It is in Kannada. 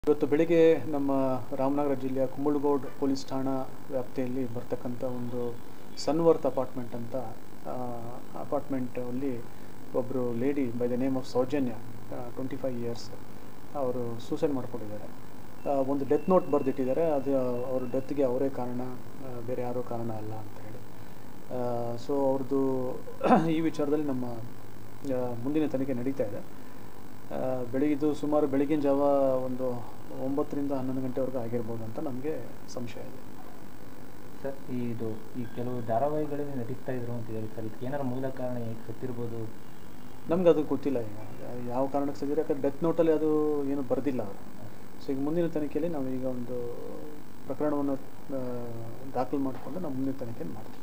ಇವತ್ತು ಬೆಳಿಗ್ಗೆ ನಮ್ಮ ರಾಮನಗರ ಜಿಲ್ಲೆಯ ಕುಂಬಳಗೋಡ್ ಪೊಲೀಸ್ ಠಾಣಾ ವ್ಯಾಪ್ತಿಯಲ್ಲಿ ಬರ್ತಕ್ಕಂಥ ಒಂದು ಸನ್ವರ್ತ್ ಅಪಾರ್ಟ್ಮೆಂಟ್ ಅಂತ ಅಪಾರ್ಟ್ಮೆಂಟಲ್ಲಿ ಒಬ್ಬರು lady by the name of Soujanya twenty five years ಅವರು ಸೂಸೈಡ್ ಮಾಡ್ಕೊಂಡಿದ್ದಾರೆ ಆ, ಒಂದು ಡೆತ್ ನೋಟ್ ಬರೆದಿಟ್ಟಿದ್ದಾರೆ ಅದು ಅವ್ರ ಡೆತ್ಗೆ ಅವರೇ ಕಾರಣ ಆ, ಬೇರೆ ಯಾರೂ ಕಾರಣ ಅಲ್ಲ ಅಂತ ಹೇಳಿ ಸೊ ಅವ್ರದ್ದು ಈ ವಿಚಾರದಲ್ಲಿ ನಮ್ಮ ಆ, ಮುಂದಿನ ತನಿಖೆ ನಡೀತಾ ಇದೆ ಆ, ಬೆಳಿಗ್ಗೆದು ಸುಮಾರು ಬೆಳಗಿನ ಜಾವ ಒಂದು ಒಂಬತ್ತರಿಂದ ಹನ್ನೊಂದು ಗಂಟೆವರೆಗೂ ಆಗಿರ್ಬೋದು ಅಂತ ನಮಗೆ ಸಂಶಯ ಇದೆ ಸರ್ ಇದು ಈ ಕೆಲವು ಧಾರಾವಾಹಿಗಳಲ್ಲಿ ನಟಿಸ್ತಾ ಇದ್ರು ಅಂತ ಹೇಳಿ ಸರ್ ಇದಕ್ಕೆ ಏನಾರು ಮೂಲ ಕಾರಣ ಹೇಗೆ ಸತ್ತಿರ್ಬೋದು ನಮ್ಗೆ ಅದು ಗೊತ್ತಿಲ್ಲ ಈಗ ಯಾವ ಕಾರಣಕ್ಕೆ ಸದ್ಯ ಯಾಕಂದ್ರೆ ಡೆತ್ ನೋಟಲ್ಲಿ ಅದು ಏನು ಬರೆದಿಲ್ಲ ಅವರು ಸೊ ಈಗ ಮುಂದಿನ ತನಿಖೆಯಲ್ಲಿ ನಾವು ಈಗ ಒಂದು ಪ್ರಕರಣವನ್ನು ಆ, ದಾಖಲು ಮಾಡಿಕೊಂಡು ನಾವು ಮುಂದಿನ ತನಿಖೆಯನ್ನು ಮಾಡ್ತೀವಿ